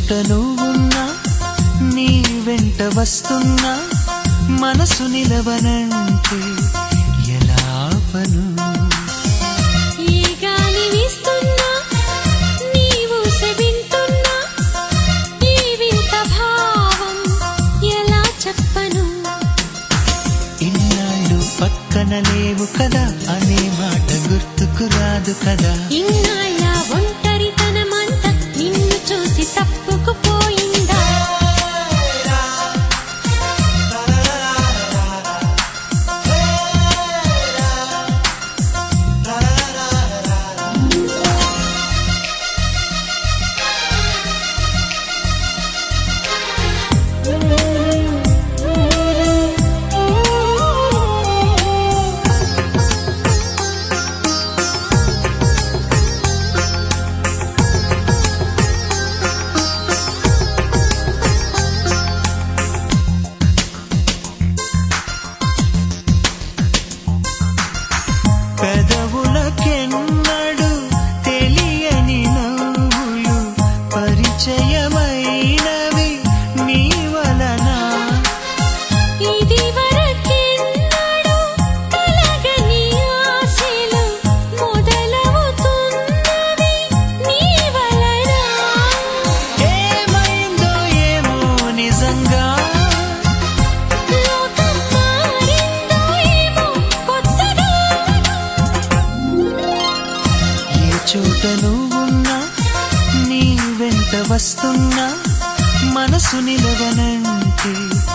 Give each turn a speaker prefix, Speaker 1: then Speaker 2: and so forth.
Speaker 1: చోట నువ్వున్నా నీ వెంట వస్తున్నా మనసు నిలవనంటే ఎలా ఆపను
Speaker 2: ఈ గాలి వీస్తున్నా నీవు వింటున్నా ఈ వింత భావం ఎలా చెప్పను
Speaker 1: ఇన్నాళ్ళు పక్కన లేవు కదా అనే మాట గుర్తుకు రాదు కదా
Speaker 2: ఇన్నాళ్ళ ఒంటరితనమంతా నిన్ను చూసి తప్పుకుపోయిందా
Speaker 1: పెదవులకెన్నడు తెలియని నవ్వులు పరిచయమైనవి నీ వలన
Speaker 2: ఇది వరకెన్నడూ కలగని ఆశలు మొదలవుతున్నవి నీ వలన
Speaker 1: ఏమైందో ఏమో నిజంగా
Speaker 2: లోకం మారిందో ఏమో కొత్తగా
Speaker 1: ఏ చోట నువ్వున్నా నీ వెంట వస్తున్నా మనసు నిలవనంటే